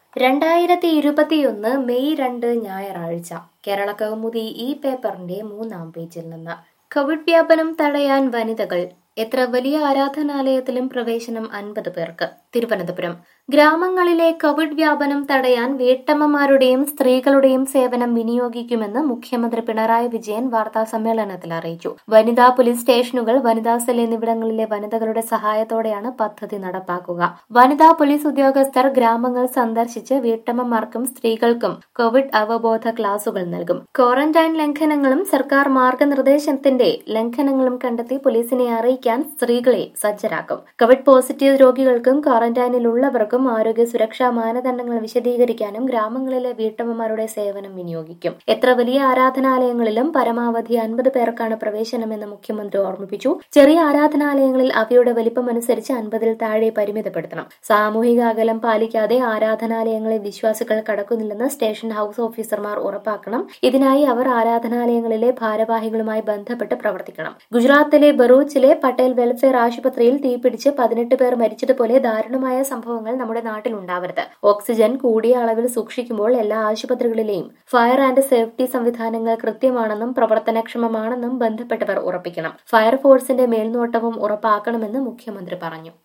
രണ്ടായിരത്തി ഇരുപത്തിയൊന്ന് മെയ് രണ്ട് ഞായറാഴ്ച കേരള കൗമുദി ഈ പേപ്പറിന്റെ മൂന്നാം പേജിൽ നിന്ന് കോവിഡ് വ്യാപനം തടയാൻ വനിതകൾ എത്ര വലിയ ആരാധനാലയത്തിലും പ്രവേശനം അൻപത് പേർക്ക് തിരുവനന്തപുരം ഗ്രാമങ്ങളിലെ കോവിഡ് വ്യാപനം തടയാൻ വീട്ടമ്മമാരുടെയും സ്ത്രീകളുടെയും സേവനം വിനിയോഗിക്കുമെന്ന് മുഖ്യമന്ത്രി പിണറായി വിജയൻ വാർത്താ സമ്മേളനത്തിൽ അറിയിച്ചു വനിതാ പോലീസ് സ്റ്റേഷനുകൾ വനിതാ സെൽ എന്നിവിടങ്ങളിലെ വനിതകളുടെ സഹായത്തോടെയാണ് പദ്ധതി നടപ്പാക്കുക വനിതാ പോലീസ് ഉദ്യോഗസ്ഥർ ഗ്രാമങ്ങൾ സന്ദർശിച്ച് വീട്ടമ്മമാർക്കും സ്ത്രീകൾക്കും കോവിഡ് അവബോധ ക്ലാസുകൾ നൽകും ക്വാറന്റൈൻ ലംഘനങ്ങളും സർക്കാർ മാർഗനിർദ്ദേശത്തിന്റെ ലംഘനങ്ങളും കണ്ടെത്തി പോലീസിനെ അറിയിക്കാൻ സ്ത്രീകളെ സജ്ജരാക്കും കോവിഡ് പോസിറ്റീവ് രോഗികൾക്കും ക്വാറന്റൈനിലുള്ളവർക്കും ആരോഗ്യ സുരക്ഷാ മാനദണ്ഡങ്ങൾ വിശദീകരിക്കാനും ഗ്രാമങ്ങളിലെ വീട്ടമ്മമാരുടെ സേവനം വിനിയോഗിക്കും എത്ര വലിയ ആരാധനാലയങ്ങളിലും പരമാവധി അൻപത് പേർക്കാണ് പ്രവേശനമെന്ന് മുഖ്യമന്ത്രി ഓർമ്മിപ്പിച്ചു ചെറിയ ആരാധനാലയങ്ങളിൽ അവയുടെ വലിപ്പമനുസരിച്ച് അൻപതിൽ താഴെ പരിമിതപ്പെടുത്തണം സാമൂഹിക അകലം പാലിക്കാതെ ആരാധനാലയങ്ങളിൽ വിശ്വാസികൾ കടക്കുന്നില്ലെന്ന് സ്റ്റേഷൻ ഹൌസ് ഓഫീസർമാർ ഉറപ്പാക്കണം ഇതിനായി അവർ ആരാധനാലയങ്ങളിലെ ഭാരവാഹികളുമായി ബന്ധപ്പെട്ട് പ്രവർത്തിക്കണം ഗുജറാത്തിലെ ബറൂച്ചിലെ പട്ടേൽ വെൽഫെയർ ആശുപത്രിയിൽ തീപിടിച്ച് പതിനെട്ട് പേർ മരിച്ചതുപോലെ ദാരുണമായ സംഭവങ്ങൾ നമ്മുടെ നാട്ടിൽ ഉണ്ടാവരുത് ഓക്സിജൻ കൂടിയ അളവിൽ സൂക്ഷിക്കുമ്പോൾ എല്ലാ ആശുപത്രികളിലെയും ഫയർ ആൻഡ് സേഫ്റ്റി സംവിധാനങ്ങൾ കൃത്യമാണെന്നും പ്രവർത്തനക്ഷമമാണെന്നും ബന്ധപ്പെട്ടവർ ഉറപ്പിക്കണം ഫയർഫോഴ്സിന്റെ മേൽനോട്ടവും ഉറപ്പാക്കണമെന്ന് മുഖ്യമന്ത്രി പറഞ്ഞു